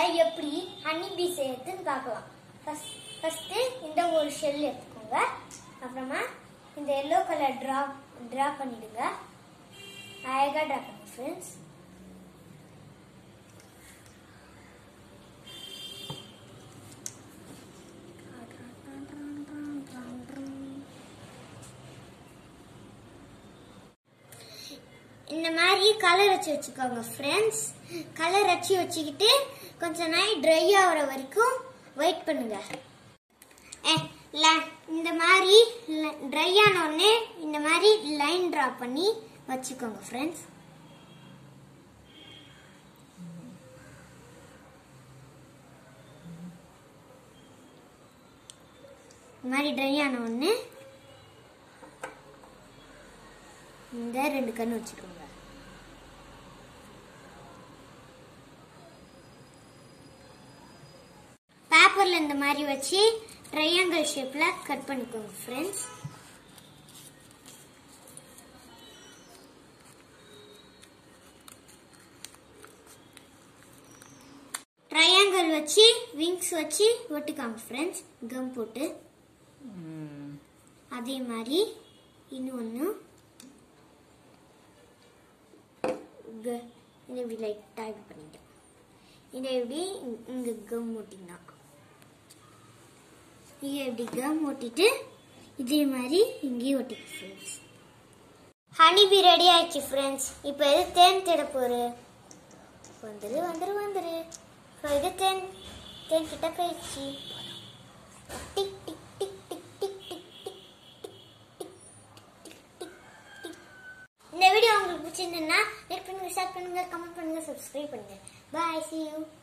எப்படி ஹனி பீ செய்யறதுன்னு பார்க்கலாம் ஃபர்ஸ்ட் ஃபர்ஸ்ட் இந்த ஒரு ஷெல் எடுத்துக்கோங்க அப்புறமா இந்த எல்லோ கலர் ட்ரா ட்ரா பண்ணிடுங்க அழகா ட்ரா பண்ணுங்க ஃப்ரெண்ட்ஸ் இந்த மாதிரி கலர் வச்சு வச்சுக்கோங்க ஃப்ரெண்ட்ஸ் கலர் வச்சு வச்சுக்கிட்டு கொஞ்ச நாள் ட்ரை ஆகிற வரைக்கும் வெயிட் பண்ணுங்க ஏ, ல- இந்த மாதிரி ட்ரை ஆன உடனே இந்த மாதிரி லைன் ட்ரா பண்ணி வச்சுக்கோங்க ஃப்ரெண்ட்ஸ் இந்த மாதிரி ட்ரை ஆன உடனே இந்த ரெண்டு கண்ணு வச்சுக்கோங்க பேப்பர்ல இந்த மாதிரி வச்சு ட்ரையாங்கிள் ஷேப்ல கட் பண்ணிக்கோங்க ஃப்ரெண்ட்ஸ் ட்ரையாங்கிள் வச்சு விங்ஸ் வச்சு ஒட்டிக்காங்க ஃப்ரெண்ட்ஸ் கம் போட்டு அதே மாதிரி இன்னொன்று இங்க இதை இப்படி லைட்டாக இப்படி பண்ணிட்டேன் இதை இப்படி இங்கே கம் ஓட்டிக்கலாம் இங்கே இப்படி கம் ஓட்டிட்டு இதே மாதிரி இங்கேயும் ஒட்டிக்க ஃப்ரெண்ட்ஸ் ஹனி பி ரெடி ஆயிடுச்சு ஃப்ரெண்ட்ஸ் இப்போ எது தேன் தேட போரு வந்துரு வந்துரு வந்துரு இப்போ இது தேன் தேன் கிட்ட போயிடுச்சு tick tick tick tick tick tick tick இந்த வீடியோ உங்களுக்கு பிடிச்சிருந்ததுன்னா லைக் பண்ணுங்க ஷேர் பண்ணுங்க கமெண்ட் பண்ணுங்க சப்ஸ்கிரைப் பண்ணுங்க பாய் see you